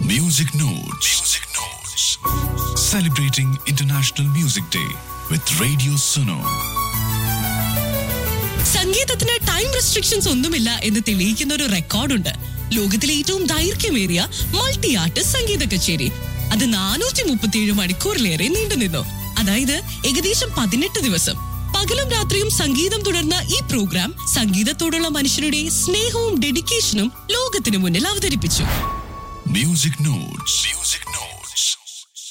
Music Notes. Music Notes. Celebrating International Music Day with Radio Suno. സംഗീതത്തിന് time restrictions ഒന്നുമില്ല എന്ന് തെളിയിക്കുന്ന ഒരു റെക്കോർഡുണ്ട് ലോകത്തിലെ ഏറ്റവും ദൈർഘ്യമേറിയ മൾട്ടി ആർട്ടിസ്റ്റ് സംഗീത കച്ചേരി അത് നാനൂറ്റി മുപ്പത്തിയേഴ് മണിക്കൂറിലേറെ നീണ്ടുനിന്നു അതായത് ഏകദേശം പതിനെട്ട് ദിവസം പകലും രാത്രിയും സംഗീതം തുടർന്ന ഈ പ്രോഗ്രാം സംഗീതത്തോടുള്ള മനുഷ്യരുടെ സ്നേഹവും ഡെഡിക്കേഷനും ലോകത്തിന് മുന്നിൽ അവതരിപ്പിച്ചു Music Notes. Music Notes.